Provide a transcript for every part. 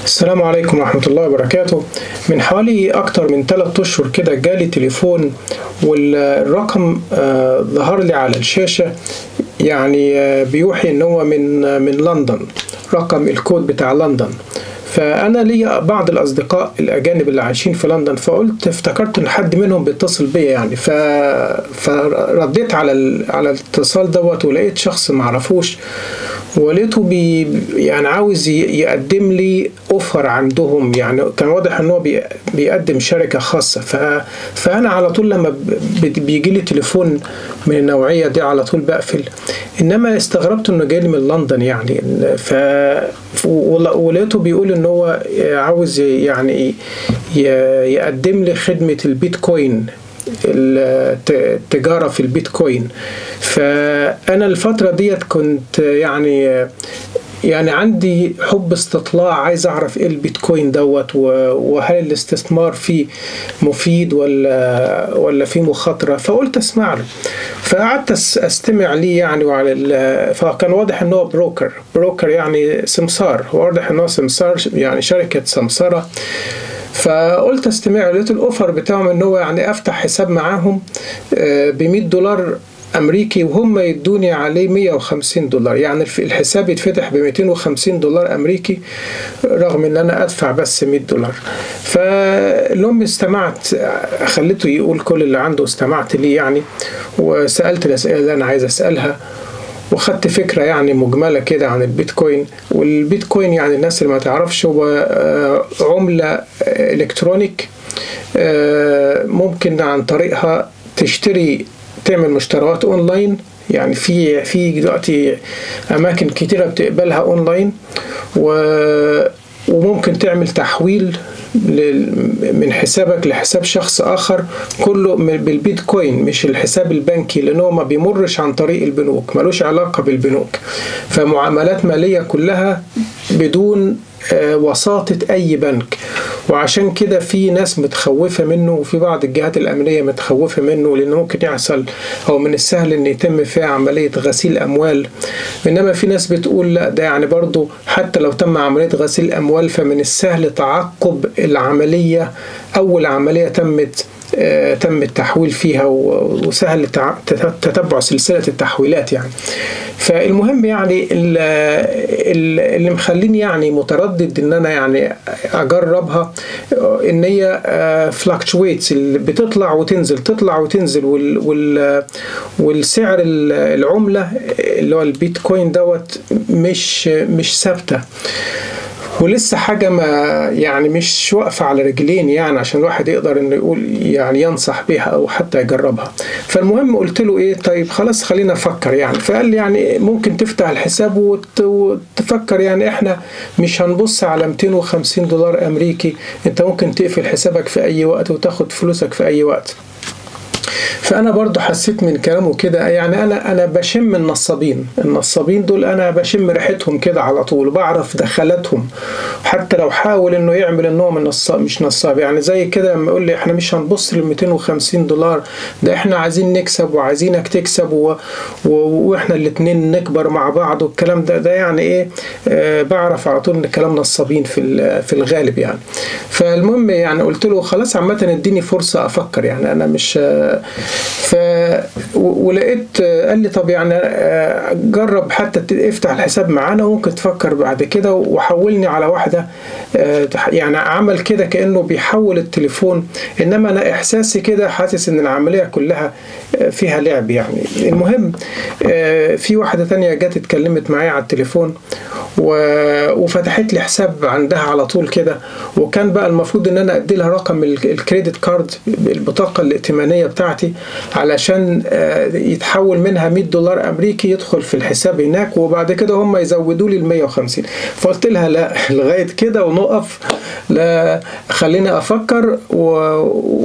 السلام عليكم ورحمة الله وبركاته من حوالي أكتر من ثلاثة أشهر كده جالي تليفون والرقم آه، ظهر لي على الشاشة يعني آه، بيوحي إن هو من آه، من لندن رقم الكود بتاع لندن فأنا ليا بعض الأصدقاء الأجانب اللي عايشين في لندن فقلت افتكرت إن حد منهم بيتصل بيا يعني ف... فرديت على ال... على الاتصال دوت ولقيت شخص معرفوش ولقيته بي يعني عاوز ي- يقدم لي اوفر عندهم يعني كان واضح ان هو بي- بيقدم شركه خاصه ف... فانا على طول لما ب- بيجي لي تليفون من النوعيه دي على طول بقفل انما استغربت انه جاي لي من لندن يعني ف ول- ولقيته بيقول ان هو عاوز يعني ي- يقدم لي خدمه البيتكوين الت- التجارة في البيتكوين فأنا الفترة ديت كنت يعني يعني عندي حب استطلاع عايز أعرف إيه البيتكوين دوت و- وهل الاستثمار فيه مفيد ولا ولا فيه مخاطرة فقلت أسمع له فقعدت أس- أستمع ليه يعني وعلى ال- فكان واضح إن هو بروكر بروكر يعني سمسار واضح إن هو سمسار يعني شركة سمسرة فقلت استمع لقيت الاوفر بتاعهم ان هو يعني افتح حساب معاهم ب 100 دولار امريكي وهم يدوني عليه 150 دولار يعني الف- الحساب يتفتح ب 250 دولار امريكي رغم ان انا ادفع بس 100 دولار فالمهم استمعت خليته يقول كل اللي عنده استمعت ليه يعني وسالت الاسئله اللي انا عايز اسالها وخدت فكرة يعني مجملة كده عن البيتكوين والبيتكوين يعني الناس اللي ما تعرفش هو آه، عملة آه، إلكترونيك آه، ممكن عن طريقها تشتري تعمل مشتريات أونلاين يعني في في دلوقتي أماكن كتيرة بتقبلها أونلاين و وممكن تعمل تحويل لل- من حسابك لحساب شخص آخر كله من- بالبيتكوين مش الحساب البنكي لأنه ما بيمرش عن طريق البنوك ملوش علاقة بالبنوك فمعاملات مالية كلها بدون آه، وساطة أي بنك وعشان كده في ناس متخوفة منه وفي بعض الجهات الأمنية متخوفة منه لأنه ممكن يحصل أو من السهل أن يتم فيها عملية غسيل أموال إنما في ناس بتقول لا ده يعني برضو حتى لو تم عملية غسيل أموال فمن السهل تعقب العملية أول عملية تمت آه، تم التحويل فيها و- وسهل تع- تت- تتبع سلسلة التحويلات يعني فالمهم يعني ال- ال- اللي مخليني يعني متردد ان انا يعني اجربها آه، ان هي فلاكتويتس بتطلع وتنزل تطلع وتنزل وال وال والسعر ال- العملة اللي هو البيتكوين دوت مش مش ثابته ولسه حاجة ما يعني مش واقفة على رجلين يعني عشان الواحد يقدر انه يقول يعني ينصح بيها او حتى يجربها فالمهم قلت له ايه طيب خلاص خلينا نفكر يعني فقال لي يعني ممكن تفتح الحساب وت- وتفكر يعني احنا مش هنبص على 250 دولار امريكي انت ممكن تقفل حسابك في اي وقت وتاخد فلوسك في اي وقت فانا برضو حسيت من كلامه كده يعني انا انا بشم النصابين النصابين دول انا بشم ريحتهم كده على طول بعرف دخلاتهم حتى لو حاول انه يعمل ان هو من نصاب مش نصاب يعني زي كده لما يقول لي احنا مش هنبص لل 250 دولار ده احنا عايزين نكسب وعايزينك تكسب و... و... واحنا الاتنين نكبر مع بعض والكلام ده ده يعني ايه آه بعرف على طول ان كلام نصابين في ال- في الغالب يعني فالمهم يعني قلت له خلاص عامة اديني فرصة افكر يعني انا مش آه، ف و- ولقيت آه، قال لي طب يعني آه، جرب حتى ت- افتح الحساب معانا وممكن تفكر بعد كده وحولني على واحدة آه، تح- يعني عمل كده كأنه بيحول التليفون انما انا احساسي كده حاسس ان العملية كلها آه، فيها لعب يعني المهم آه، في واحدة تانية جت اتكلمت معايا على التليفون و- وفتحت لي حساب عندها على طول كده وكان بقى المفروض ان انا ادي لها رقم ال- الكريدت كارد البطاقه الائتمانيه بتاعتي علشان آه، يتحول منها 100 دولار امريكي يدخل في الحساب هناك وبعد كده هم يزودوا لي ال 150 فقلت لها لا لغايه كده ونقف لا خليني افكر و...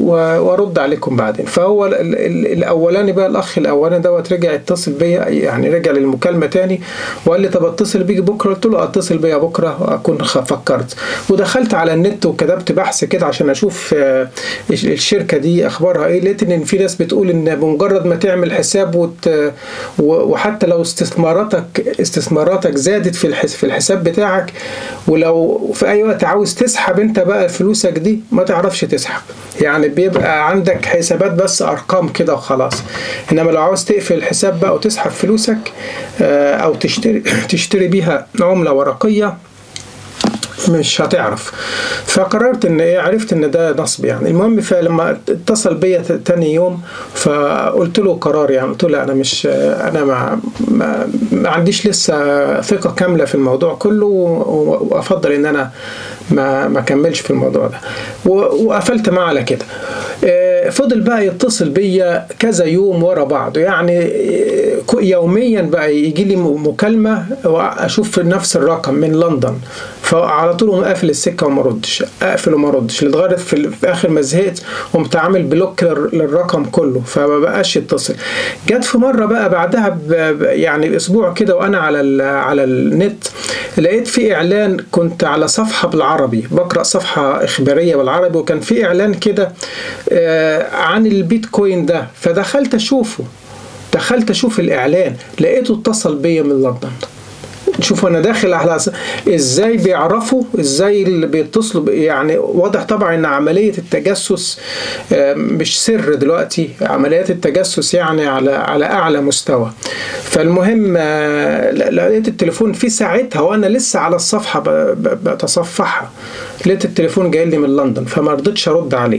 وارد عليكم بعدين فهو ال ال الاولاني بقى الاخ الاولاني دوت رجع يتصل بيا يعني رجع للمكالمه تاني وقال لي طب اتصل بيك بكره قلت له اتصل بيا بكره واكون فكرت ودخلت على النت وكتبت بحث كده عشان اشوف الشركه دي اخبارها ايه لقيت ان في ناس بتقول ان بمجرد ما تعمل حساب وت وحتى لو استثماراتك استثماراتك زادت في في الحساب بتاعك ولو في اي وقت عاوز تسحب انت بقى فلوسك دي ما تعرفش تسحب يعني بيبقى عندك حسابات بس ارقام كده وخلاص انما لو عاوز تقفل الحساب بقى وتسحب فلوسك او تشتري تشتري بيها عمله ورقيه مش هتعرف فقررت ان ايه عرفت ان ده نصب يعني المهم فلما اتصل بيا تاني يوم فقلت له قرار يعني قلت له انا مش انا ما, ما, ما عنديش لسه ثقه كامله في الموضوع كله وافضل ان انا ما ما كملش في الموضوع ده وقفلت معاه على كده فضل بقى يتصل بيا كذا يوم ورا بعض يعني يوميا بقى يجي لي مكالمه واشوف نفس الرقم من لندن فعلى طول قافل السكه وما ردش اقفل وما ردش لغايه في, في اخر ما زهقت قمت عامل بلوك للرقم كله فما بقاش يتصل جت في مره بقى بعدها يعني اسبوع كده وانا على على النت لقيت في اعلان كنت على صفحه بالعربي بقرا صفحه اخباريه بالعربي وكان في اعلان كده عن البيتكوين ده فدخلت اشوفه دخلت اشوف الاعلان لقيته اتصل بيا من لندن شوف انا داخل على ازاي بيعرفوا ازاي اللي بيتصلوا يعني واضح طبعا ان عمليه التجسس مش سر دلوقتي عمليات التجسس يعني على على اعلى مستوى فالمهم لقيت التليفون في ساعتها وانا لسه على الصفحه بتصفحها لقيت التليفون جاي لي من لندن فما رضيتش ارد عليه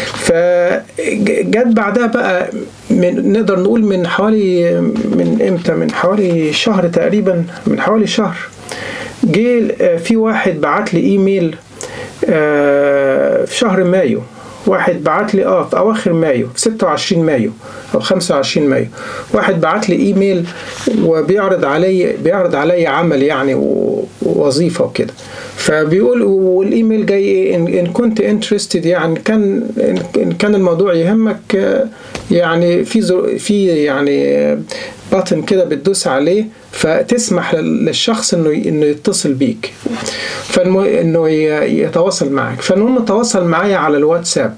فجت بعدها بقى من نقدر نقول من حوالي من امتى من حوالي شهر تقريبا من حوالي شهر جه في واحد بعت لي ايميل في شهر مايو واحد بعت لي اه في اواخر مايو في 26 مايو او 25 مايو واحد بعت لي ايميل وبيعرض علي بيعرض علي عمل يعني ووظيفه وكده فبيقول والايميل جاي ان, إن كنت انترستد يعني كان ان كان الموضوع يهمك يعني في في يعني باتن كده بتدوس عليه فتسمح للشخص انه انه يتصل بيك فالمهم انه يتواصل معك فالمهم تواصل معايا على الواتساب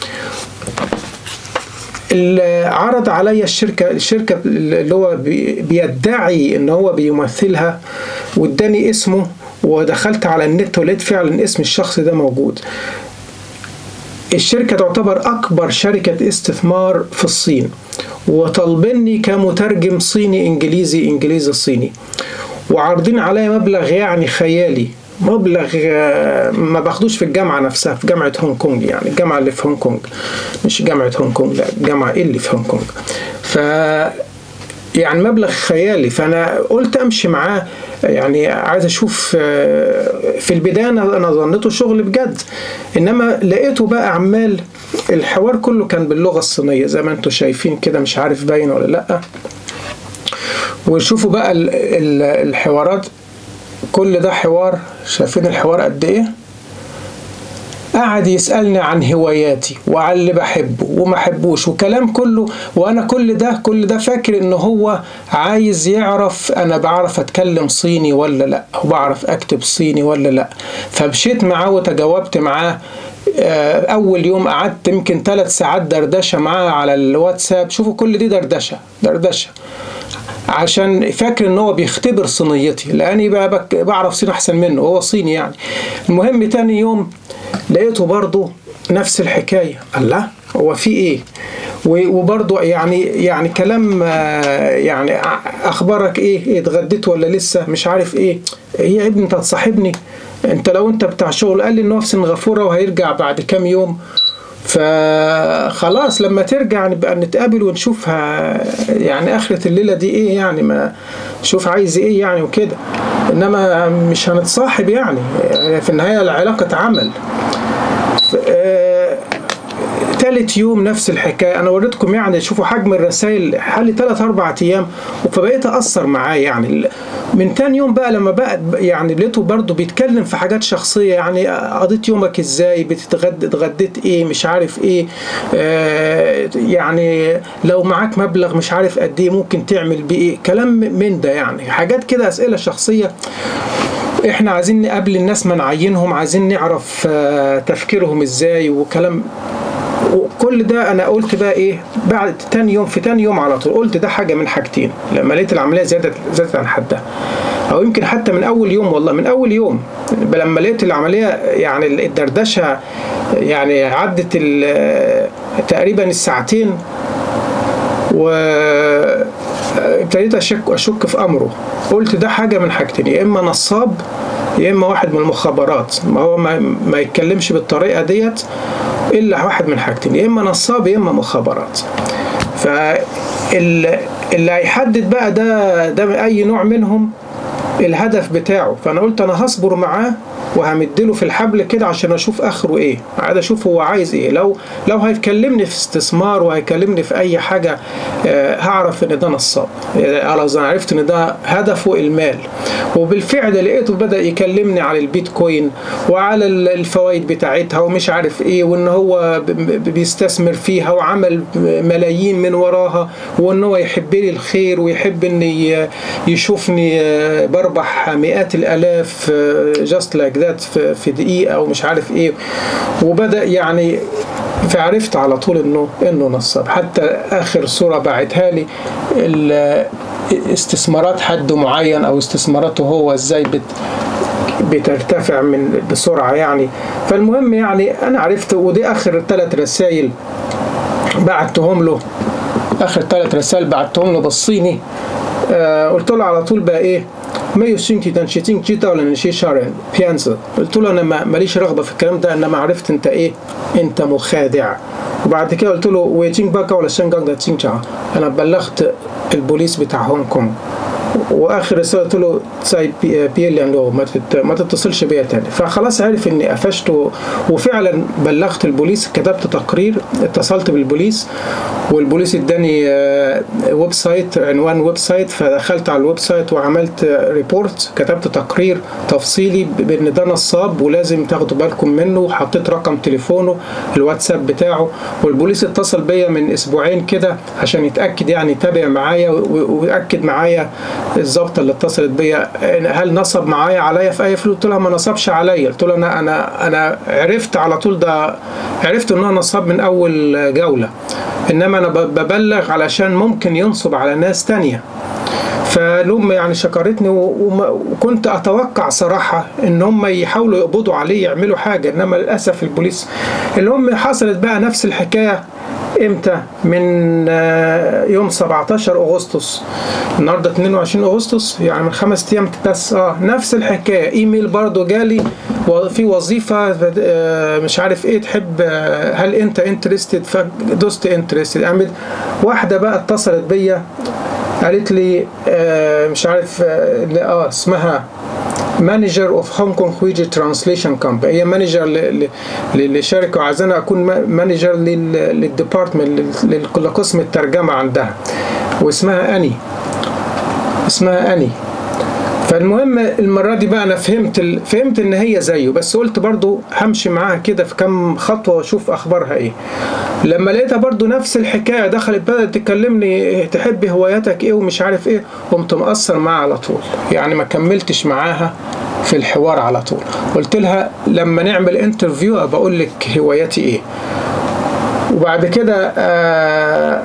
عرض عليا الشركة الشركة اللي هو بيدعي ان هو بيمثلها واداني اسمه ودخلت على النت ولقيت فعلا اسم الشخص ده موجود الشركة تعتبر أكبر شركة استثمار في الصين وطالبني كمترجم صيني إنجليزي إنجليزي صيني وعارضين عليا مبلغ يعني خيالي مبلغ ما باخدوش في الجامعة نفسها في جامعة هونج كونج يعني الجامعة اللي في هونج كونج مش جامعة هونج كونج لا الجامعة اللي في هونج كونج ف يعني مبلغ خيالي فانا قلت امشي معاه يعني عايز اشوف في البدايه انا ظنيته شغل بجد انما لقيته بقى عمال الحوار كله كان باللغه الصينيه زي ما انتم شايفين كده مش عارف باين ولا لا وشوفوا بقى الحوارات كل ده حوار شايفين الحوار قد ايه قعد يسألني عن هواياتي وعن اللي بحبه وما حبوش وكلام كله وانا كل ده كل ده فاكر ان هو عايز يعرف انا بعرف اتكلم صيني ولا لا وبعرف اكتب صيني ولا لا فمشيت معاه وتجاوبت معاه اول يوم قعدت يمكن ثلاث ساعات دردشه معاه على الواتساب شوفوا كل دي دردشه دردشه عشان فاكر ان هو بيختبر صينيتي لاني بقى بعرف صيني احسن منه هو صيني يعني المهم تاني يوم لقيته برضه نفس الحكايه الله هو في ايه وبرضه يعني يعني كلام يعني اخبارك ايه اتغديت ولا لسه مش عارف ايه هي يا ابني انت هتصاحبني انت لو انت بتاع شغل قال لي ان هو في سنغافوره وهيرجع بعد كام يوم فخلاص لما ترجع نبقى نتقابل ونشوفها يعني اخرة الليلة دي ايه يعني ما شوف عايز ايه يعني وكده انما مش هنتصاحب يعني في النهاية العلاقة عمل تالت يوم نفس الحكايه انا وريتكم يعني شوفوا حجم الرسائل حوالي 3 4 ايام فبقيت اثر معاه يعني من تاني يوم بقى لما بقى يعني لقيته برضه بيتكلم في حاجات شخصيه يعني قضيت يومك ازاي بتتغدى اتغديت ايه مش عارف ايه آه يعني لو معاك مبلغ مش عارف قد ايه ممكن تعمل بيه ايه كلام من ده يعني حاجات كده اسئله شخصيه احنا عايزين نقابل الناس ما نعينهم عايزين نعرف آه تفكيرهم ازاي وكلام وكل ده انا قلت بقى ايه بعد تاني يوم في تاني يوم على طول قلت ده حاجه من حاجتين لما لقيت العمليه زادت زادت عن حدها او يمكن حتى من اول يوم والله من اول يوم لما لقيت العمليه يعني الدردشه يعني عدت تقريبا الساعتين و ابتديت اشك اشك في امره قلت ده حاجه من حاجتين يا اما نصاب يا اما واحد من المخابرات ما هو ما, ما يتكلمش بالطريقه ديت الا واحد من حاجتين يا اما نصاب يا اما مخابرات فاللي هيحدد بقى ده ده اي نوع منهم الهدف بتاعه فانا قلت انا هصبر معاه وهمدله في الحبل كده عشان اشوف اخره ايه عايز اشوف هو عايز ايه لو لو هيكلمني في استثمار وهيكلمني في اي حاجه آه هعرف ان ده نصاب خلاص انا عرفت ان ده هدفه المال وبالفعل لقيته بدا يكلمني على البيتكوين وعلى الفوائد بتاعتها ومش عارف ايه وان هو بيستثمر فيها وعمل ملايين من وراها وان هو يحب لي الخير ويحب ان يشوفني بربح مئات الالاف جاست لايك ذات في دقيقه او مش عارف ايه وبدا يعني فعرفت على طول انه انه نصاب حتى اخر صوره بعتها لي استثمارات حد معين او استثماراته هو ازاي بت بترتفع من بسرعه يعني فالمهم يعني انا عرفت ودي اخر ثلاث رسائل بعتهم له اخر ثلاث رسائل بعتهم له بالصيني آه قلت له على طول بقى ايه 没有兴趣但是进知道了那些杀人骗子 قلت له انا ماليش رغبه في الكلام ده انما عرفت انت ايه انت مخادع وبعد كده قلت له 我已经报告了香港的警察 انا بلغت البوليس بتاع هونج كونج واخر رساله قلت له تساي بي ال لو ما تت... ما تتصلش بيا تاني فخلاص عرف اني قفشت وفعلا بلغت البوليس كتبت تقرير اتصلت بالبوليس والبوليس اداني ويب سايت عنوان ويب سايت فدخلت على الويب سايت وعملت ريبورت كتبت تقرير تفصيلي بان ده نصاب ولازم تاخدوا بالكم منه وحطيت رقم تليفونه الواتساب بتاعه والبوليس اتصل بيا من اسبوعين كده عشان يتاكد يعني يتابع معايا ويأكد معايا الظابطه اللي اتصلت بيا هل نصب معايا عليا في اي فلوس قلت لها ما نصبش عليا قلت لها انا انا انا عرفت على طول ده عرفت ان هو نصاب من اول جوله انما انا ببلغ علشان ممكن ينصب على ناس تانية فالام يعني شكرتني وكنت اتوقع صراحه ان هم يحاولوا يقبضوا عليه يعملوا حاجه انما للاسف البوليس الام حصلت بقى نفس الحكايه امتى من يوم 17 اغسطس النهارده 22 اغسطس يعني من خمس ايام بس اه نفس الحكايه ايميل برضه جالي في وظيفه مش عارف ايه تحب هل انت انترستد فدوست انترستد قامت واحده بقى اتصلت بيا قالت لي آه مش عارف اه, آه اسمها مانجر اوف هونج كونج ويجي ترانسليشن كامب هي مانجر لشركه وعايزانا اكون مانجر للديبارتمنت لقسم الترجمه عندها واسمها اني اسمها اني فالمهم المره دي بقى انا فهمت ال... فهمت ان هي زيه بس قلت برضو همشي معاها كده في كام خطوه واشوف اخبارها ايه لما لقيتها برضو نفس الحكايه دخلت بدات تكلمني تحب هواياتك ايه ومش عارف ايه قمت مقصر معاها على طول يعني ما كملتش معاها في الحوار على طول قلت لها لما نعمل انترفيو ابقى اقول لك هواياتي ايه وبعد كده آه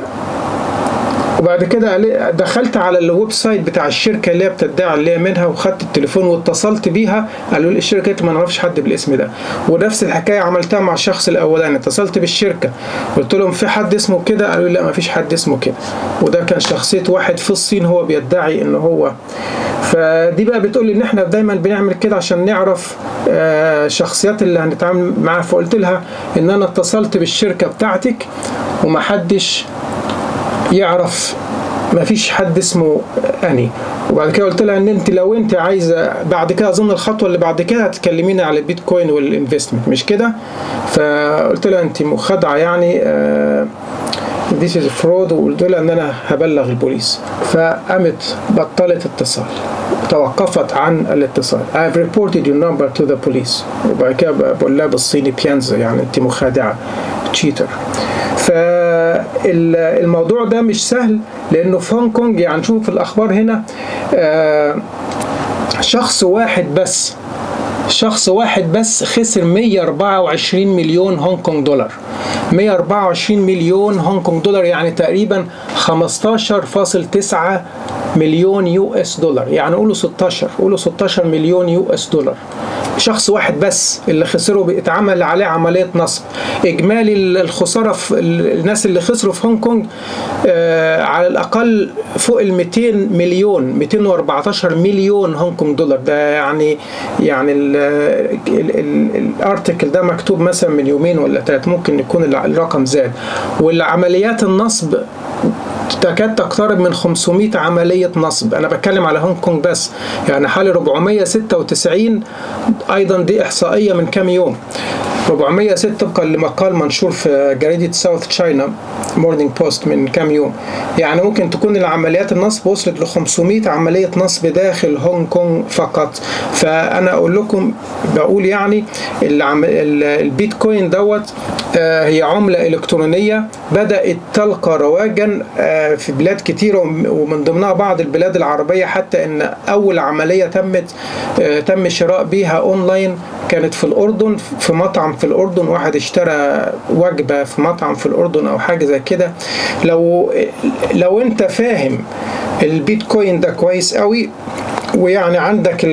وبعد كده دخلت على الويب سايت بتاع الشركه اللي هي بتدعي اللي هي منها وخدت التليفون واتصلت بيها قالوا لي الشركه ما نعرفش حد بالاسم ده ونفس الحكايه عملتها مع الشخص الاولاني اتصلت بالشركه قلت لهم في حد اسمه كده قالوا لي لا ما فيش حد اسمه كده وده كان شخصيه واحد في الصين هو بيدعي ان هو فدي بقى بتقول لي ان احنا دايما بنعمل كده عشان نعرف شخصيات اللي هنتعامل معاها فقلت لها ان انا اتصلت بالشركه بتاعتك ومحدش يعرف ما فيش حد اسمه اني وبعد كده قلت لها ان انت لو انت عايزه بعد كده اظن الخطوه اللي بعد كده هتكلميني على البيتكوين والانفستمنت مش كده فقلت لها انت مخادعه يعني آه this is fraud وقلت لها ان انا هبلغ البوليس فقامت بطلت اتصال توقفت عن الاتصال I've reported your number to the police وبعد كده بقول لها بالصيني بيانزا يعني انت مخادعه تشيتر فالموضوع ده مش سهل لانه في هونج كونج يعني شوف الاخبار هنا آه شخص واحد بس شخص واحد بس خسر 124 مليون هونج كونج دولار 124 مليون هونج كونج دولار يعني تقريبا 15.9 مليون يو اس دولار يعني قولوا 16 قولوا 16 مليون يو اس دولار شخص واحد بس اللي خسره اتعمل عليه عمليه نصب اجمالي الخساره في الناس اللي خسروا في هونج كونج آه على الاقل فوق ال 200 مليون 214 مليون هونج كونج دولار ده يعني يعني الارتكل ده مكتوب مثلا من يومين ولا ثلاث ممكن يكون الرقم زاد والعمليات النصب تكاد تقترب من 500 عملية نصب أنا بتكلم على هونج كونج بس يعني حوالي 496 أيضا دي إحصائية من كام يوم 406 طبقا لمقال منشور في جريدة ساوث تشاينا مورنينج بوست من كام يوم يعني ممكن تكون العمليات النصب وصلت ل 500 عملية نصب داخل هونج كونج فقط فأنا أقول لكم بقول يعني البيتكوين دوت هي عملة إلكترونية بدأت تلقى رواجا في بلاد كتيرة ومن ضمنها بعض البلاد العربية حتى أن أول عملية تمت تم شراء بيها أونلاين كانت في الأردن في مطعم في الأردن واحد اشترى وجبة في مطعم في الأردن أو حاجة زي كده لو لو أنت فاهم البيتكوين ده كويس قوي ويعني عندك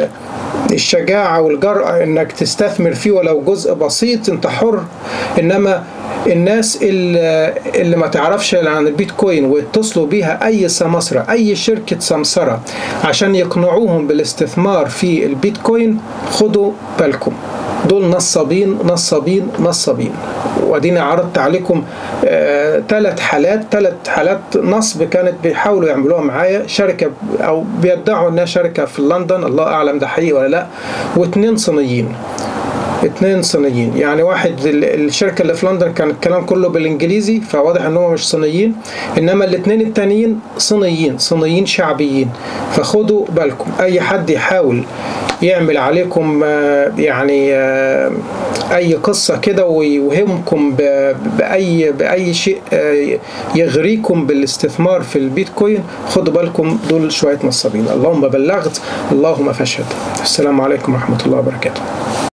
الشجاعة والجرأة انك تستثمر فيه ولو جزء بسيط انت حر انما الناس اللي, اللي ما تعرفش عن البيتكوين ويتصلوا بيها اي سمسرة اي شركة سمسرة عشان يقنعوهم بالاستثمار في البيتكوين خدوا بالكم دول نصابين نصابين نصابين واديني عرضت عليكم ثلاث آه حالات ثلاث حالات نصب كانت بيحاولوا يعملوها معايا شركه او بيدعوا انها شركه في لندن الله اعلم ده حقيقي ولا لا واثنين صينيين اثنين صينيين يعني واحد الشركه اللي في لندن كان الكلام كله بالانجليزي فواضح ان هم مش صينيين انما الاثنين التانيين صينيين صينيين شعبيين فخدوا بالكم اي حد يحاول يعمل عليكم يعني اي قصه كده ويوهمكم باي باي شيء يغريكم بالاستثمار في البيتكوين خدوا بالكم دول شويه نصابين اللهم بلغت اللهم فاشهد السلام عليكم ورحمه الله وبركاته